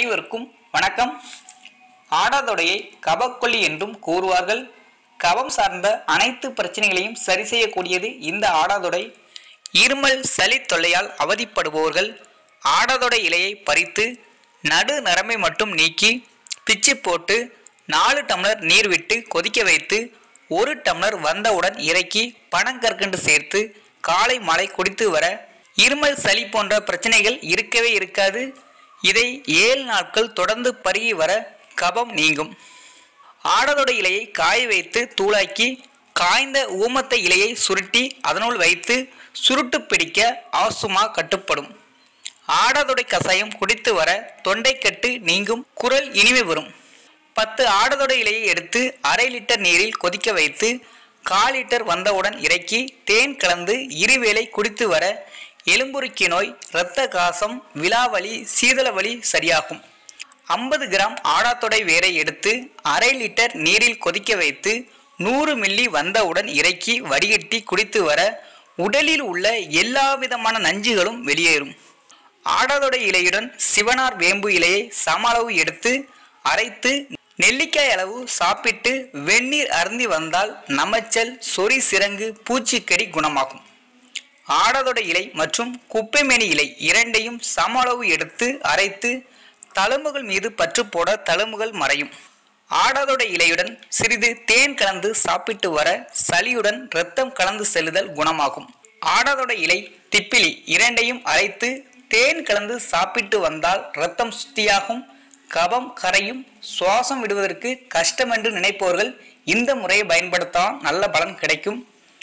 அனைவருக்கும் வணக்கம் ஆடாதொடையை கபக்கொல்லி என்றும் கூறுவார்கள் கபம் சார்ந்த அனைத்து பிரச்சனைகளையும் சரி செய்யக்கூடியது இந்த ஆடாதொடை இருமல் சளி தொல்லையால் அவதிப்படுபவர்கள் ஆடாதொடை இலையை பறித்து நடு நரம்பை மட்டும் நீக்கி பிச்சு போட்டு நாலு டம்ளர் நீர் விட்டு கொதிக்க வைத்து ஒரு டம்ளர் வந்தவுடன் இறக்கி பனங்கற்கண்டு சேர்த்து காலை மாலை குடித்து வர இருமல் சளி போன்ற பிரச்சனைகள் இருக்கவே இருக்காது இதை ஏழு நாட்கள் தொடர்ந்து பருகி வர கபம் நீங்கும் ஆடதொடை இலையை காய வைத்து தூளாக்கி காய்ந்த ஊமத்த இலையை சுருட்டி அதனுள் வைத்து சுருட்டு பிடிக்க ஆசுமா கட்டுப்படும் ஆடாதொடை கசாயம் குடித்து வர தொண்டைக்கட்டு நீங்கும் குரல் இனிமை வரும் பத்து ஆடதொடை இலையை எடுத்து அரை லிட்டர் நீரில் கொதிக்க வைத்து கால் லிட்டர் வந்தவுடன் இறக்கி தேன் கலந்து இருவேளை குடித்து வர எலும்புருக்கி நோய் இரத்த காசம் விலாவலி சீதளவலி சரியாகும் ஐம்பது கிராம் ஆடாத்தொடை வேரை எடுத்து அரை லிட்டர் நீரில் கொதிக்க வைத்து நூறு மில்லி வந்தவுடன் இறக்கி வடிகட்டி குடித்து வர உடலில் உள்ள எல்லா விதமான நஞ்சுகளும் வெளியேறும் ஆடாதொடை இலையுடன் சிவனார் வேம்பு இலையை சம அளவு எடுத்து அரைத்து நெல்லிக்காய் அளவு சாப்பிட்டு வெந்நீர் அருந்தி வந்தால் நமச்சல் சொறி சிரங்கு பூச்சிக்கடி குணமாகும் ஆடாதொடை இலை மற்றும் குப்பைமேனி இலை இரண்டையும் சம அளவு எடுத்து அரைத்து தழும்புகள் மீது பற்று போட தழும்புகள் மறையும் ஆடாதொடை இலையுடன் சிறிது தேன் கலந்து சாப்பிட்டு வர சளியுடன் இரத்தம் கலந்து செல்லுதல் குணமாகும் ஆடாதொடை இலை திப்பிலி இரண்டையும் அரைத்து தேன் கலந்து சாப்பிட்டு வந்தால் இரத்தம் சுத்தியாகும் கபம் கரையும் சுவாசம் விடுவதற்கு கஷ்டம் என்று நினைப்பவர்கள் இந்த முறையை பயன்படுத்தால் நல்ல பலன் கிடைக்கும்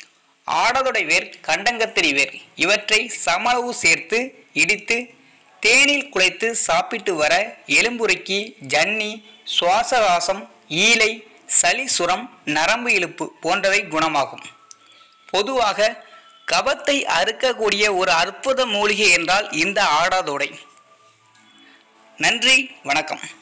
ஆடதொடை வேர் கண்டங்கத்திரி வேர் இவற்றை சமளவு சேர்த்து இடித்து தேனில் குழைத்து சாப்பிட்டு வர எலும்புருக்கி ஜன்னி சுவாசவாசம் ஈலை சளி சுரம் நரம்பு இழுப்பு போன்றவை குணமாகும் பொதுவாக கபத்தை அறுக்கக்கூடிய ஒரு அற்புத மூலிகை என்றால் இந்த ஆடாதோடை நன்றி வணக்கம்